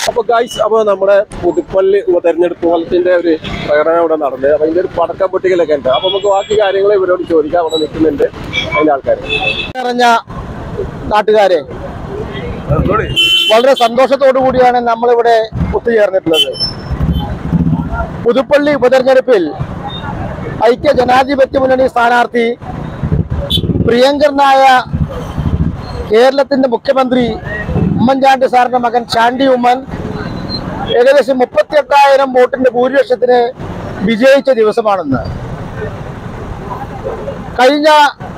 അപ്പൊ ഗൈസ് അപ്പൊ നമ്മുടെ പുതുപ്പള്ളി ഉപതെരഞ്ഞെടുപ്പ് ഫലത്തിന്റെ ഒരു പ്രകടനം ഇവിടെ നടന്നത് അപ്പൊ അതിന്റെ ഒരു പടക്ക പൊട്ടിക്കലൊക്കെ ഉണ്ട് അപ്പൊ നമുക്ക് ബാക്കി കാര്യങ്ങൾ ഇവരോട് ചോദിക്കാം അവിടെ നിൽക്കുന്നുണ്ട് അതിന്റെ ആൾക്കാർ നിറഞ്ഞ നാട്ടുകാരെ വളരെ സന്തോഷത്തോടു കൂടിയാണ് നമ്മളിവിടെ ഒത്തുചേർന്നിട്ടുള്ളത് പുതുപ്പള്ളി ഉപതെരഞ്ഞെടുപ്പിൽ ഐക്യ ജനാധിപത്യ മുന്നണി സ്ഥാനാർത്ഥി പ്രിയങ്കരനായ കേരളത്തിന്റെ മുഖ്യമന്ത്രി ഉമ്മൻചാണ്ടി സാറിന്റെ മകൻ ചാണ്ടി ഉമ്മൻ ഏകദേശം മുപ്പത്തിയെട്ടായിരം വോട്ടിന്റെ ഭൂരിപക്ഷത്തിന് വിജയിച്ച ദിവസമാണെന്ന് കഴിഞ്ഞ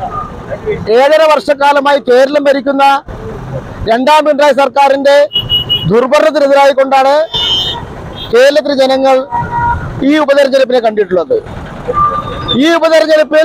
ഏഴര വർഷക്കാലമായി കേരളം ഭരിക്കുന്ന രണ്ടാം പിണറായി സർക്കാരിന്റെ ദുർഭരണത്തിനെതിരായി കൊണ്ടാണ് കേരളത്തിലെ ജനങ്ങൾ ഈ ഉപതെരഞ്ഞെടുപ്പിനെ കണ്ടിട്ടുള്ളത് ഈ ഉപതെരഞ്ഞെടുപ്പിൽ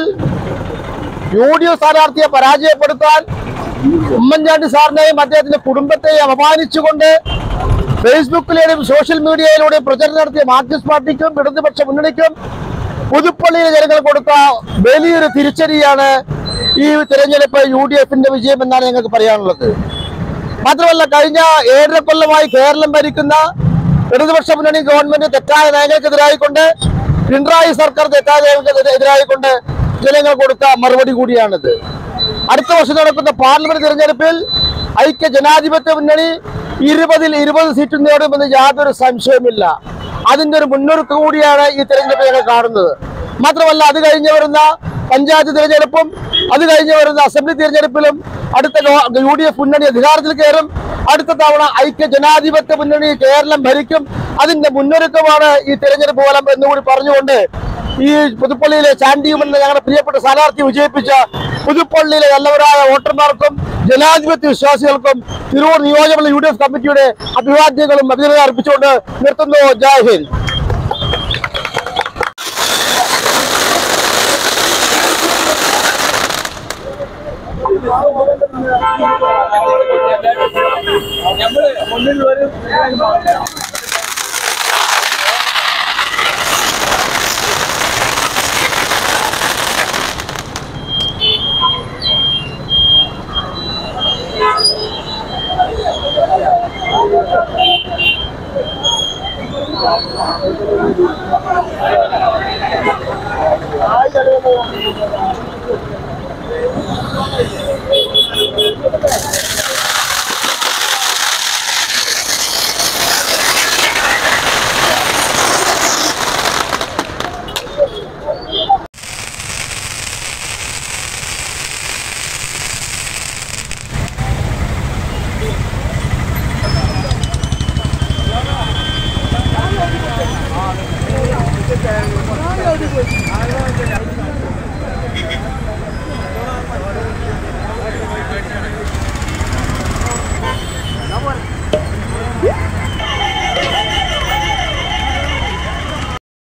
യു ഡി എഫ് സ്ഥാനാർത്ഥിയെ പരാജയപ്പെടുത്താൻ ഉമ്മൻചാണ്ടി സാറിനെയും അദ്ദേഹത്തിന്റെ കുടുംബത്തെയും അപമാനിച്ചുകൊണ്ട് ഫേസ്ബുക്കിലൂടെയും സോഷ്യൽ മീഡിയയിലൂടെയും പ്രചരണം നടത്തിയ മാർക്സിസ്റ്റ് പാർട്ടിക്കും ഇടതുപക്ഷ മുന്നണിക്കും പുതുപ്പള്ളിയിലെ ജനങ്ങൾ കൊടുത്ത വലിയൊരു തിരിച്ചടിയാണ് ഈ തിരഞ്ഞെടുപ്പ് യു ഡി എഫിന്റെ വിജയം എന്നാണ് ഞങ്ങൾക്ക് പറയാനുള്ളത് മാത്രമല്ല കഴിഞ്ഞ ഏഴര കൊല്ലമായി കേരളം ഭരിക്കുന്ന ഇടതുപക്ഷ മുന്നണി ഗവൺമെന്റ് തെറ്റായ നയങ്ങൾക്കെതിരായിക്കൊണ്ട് പിണറായി സർക്കാർ തെറ്റായ നയങ്ങൾക്കെതിരായിക്കൊണ്ട് ജനങ്ങൾ കൊടുത്ത മറുപടി കൂടിയാണിത് അടുത്ത വർഷം നടക്കുന്ന പാർലമെന്റ് തിരഞ്ഞെടുപ്പിൽ ഐക്യ ജനാധിപത്യ മുന്നണി ഇരുപതിൽ ഇരുപത് സീറ്റ് നേടുമെന്ന് യാതൊരു സംശയവുമില്ല അതിന്റെ ഒരു മുന്നൊരുക്കം കൂടിയാണ് ഈ തെരഞ്ഞെടുപ്പ് ഞങ്ങൾ കാണുന്നത് മാത്രമല്ല അത് കഴിഞ്ഞ് വരുന്ന പഞ്ചായത്ത് തിരഞ്ഞെടുപ്പും അത് കഴിഞ്ഞ് വരുന്ന അസംബ്ലി തിരഞ്ഞെടുപ്പിലും അടുത്ത യു ഡി എഫ് മുന്നണി അധികാരത്തിൽ കയറും അടുത്ത തവണ ഐക്യ ജനാധിപത്യ മുന്നണി കേരളം ഭരിക്കും അതിന്റെ മുന്നൊരുക്കമാണ് ഈ തെരഞ്ഞെടുപ്പ് ഫലം എന്നുകൂടി പറഞ്ഞുകൊണ്ട് ഈ പുതുപ്പള്ളിയിലെ ചാണ്ടിയും എന്ന ഞങ്ങളുടെ പ്രിയപ്പെട്ട സ്ഥാനാർത്ഥി വിജയിപ്പിച്ച പുതുപ്പള്ളിയിലെ നല്ലവരായ വോട്ടർമാർക്കും ജനാധിപത്യ വിശ്വാസികൾക്കും തിരൂർ നിയോജകമണ്ഡല യു ഡി എഫ് കമ്മിറ്റിയുടെ അഭിവാദ്യങ്ങളും അഭിനന്ദനം അർപ്പിച്ചുകൊണ്ട് നിർത്തുന്നു ജയ് ഹിന്ദ് ഹായ്